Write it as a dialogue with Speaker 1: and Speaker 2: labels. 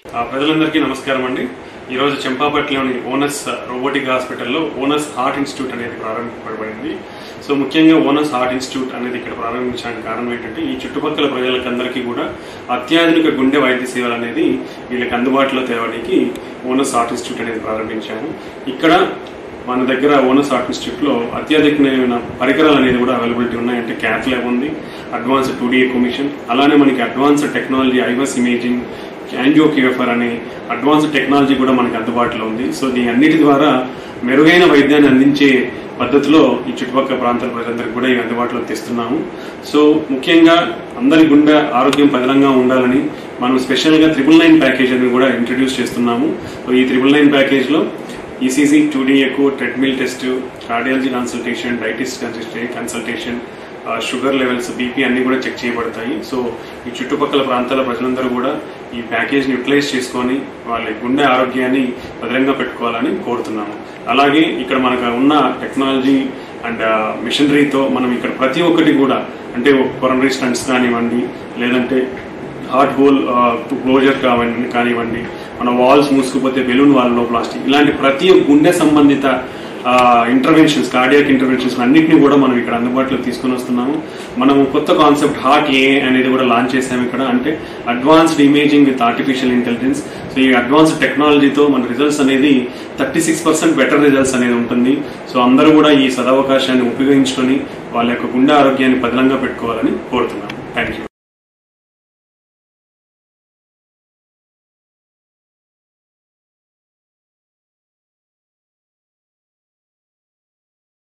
Speaker 1: ఆ, ప్రజలందరికీ నమస్కారం అండి ఈరోజు చెంపాపట్లోని ఓనస్ రోబోటిక్ హాస్పిటల్లో ఓనస్ హార్ట్ ఇన్స్టిట్యూట్ అనేది ప్రారంభించబడింది సో ముఖ్యంగా ఓనస్ హార్ట్ ఇన్స్టిట్యూట్ అనేది ఇక్కడ ప్రారంభించడానికి కారణం ఏంటంటే ఈ చుట్టుపక్కల ప్రజలకందరికీ కూడా అత్యాధునిక గుండె వైద్య సేవలు అనేది వీళ్ళకి అందుబాటులో తేవడానికి ఓనస్ హార్ట్ ఇన్స్టిట్యూట్ అనేది ప్రారంభించాము ఇక్కడ మన దగ్గర ఓనస్ హార్ట్ ఇన్స్టిట్యూట్ లో అత్యాధునికమైన పరికరాలు అనేది కూడా అవైలబిలిటీ ఉన్నాయి అంటే క్యాత్ ల్యాబ్ ఉంది అడ్వాన్స్ టూ డిఏ కమిషన్ అలానే మనకి అడ్వాన్స్ టెక్నాలజీ ఐవస్ ఇమేజింగ్ యాంజియోక్యూఎఫర్ అనే అడ్వాన్స్ టెక్నాలజీ కూడా మనకి అందుబాటులో ఉంది సో దీని అన్నిటి ద్వారా మెరుగైన వైద్యాన్ని అందించే పద్ధతిలో ఈ చుట్టుపక్కల ప్రాంతాల ప్రజలందరికీ కూడా ఇవి అందుబాటులో తెస్తున్నాము సో ముఖ్యంగా అందరి గుండె ఆరోగ్యం పదిలంగా ఉండాలని మనం స్పెషల్గా త్రిపుల్ నైన్ ప్యాకేజ్ అని కూడా ఇంట్రడ్యూస్ చేస్తున్నాము సో ఈ త్రిపుల్ నైన్ ప్యాకేజ్లో ఈసీజీ టూడీ ఎక్కువ ట్రెడ్మిల్ టెస్ట్ కార్డియాలజీ కన్సల్టేషన్ డైటిస్ట్ కన్సల్టేషన్ షుగర్ లెవెల్స్ బీపీ అన్ని కూడా చెక్ చేయబడతాయి సో ఈ చుట్టుపక్కల ప్రాంతాల ప్రజలందరూ కూడా ఈ ప్యాకేజ్ని యూటిలైజ్ చేసుకొని వాళ్ళ గుండె ఆరోగ్యాన్ని భద్రంగా పెట్టుకోవాలని కోరుతున్నాము అలాగే ఇక్కడ మనకు ఉన్న టెక్నాలజీ అండ్ మిషనరీతో మనం ఇక్కడ ప్రతి ఒక్కటి కూడా అంటే కొరనరీ స్టంట్స్ కానివ్వండి లేదంటే హార్ట్ హోల్ క్లోజర్ కావండి కానివ్వండి మన వాల్స్ మూసుకుపోతే బెలూన్ వాల్లో ప్లాస్టిక్ ఇలాంటి ప్రతి గుండె సంబంధిత ఇంటర్వెన్షన్స్ కార్డియాక్ ఇంటర్వెన్షన్స్ అన్నింటినీ కూడా మనం ఇక్కడ అందుబాటులో తీసుకుని వస్తున్నాము మనము కొత్త కాన్సెప్ట్ హార్ట్ ఏ అనేది కూడా లాంచ్ చేసాము ఇక్కడ అంటే advanced imaging with artificial intelligence so ఈ అడ్వాన్స్డ్ టెక్నాలజీతో మన రిజల్ట్స్ అనేది thirty six percent better results అనేది ఉంటుంది సో అందరూ కూడా ఈ సదవకాశాన్ని ఉపయోగించుకొని వాళ్ళ యొక్క గుండె ఆరోగ్యాన్ని పదిలంగా పెట్టుకోవాలని కోరుతున్నాను థ్యాంక్ యూ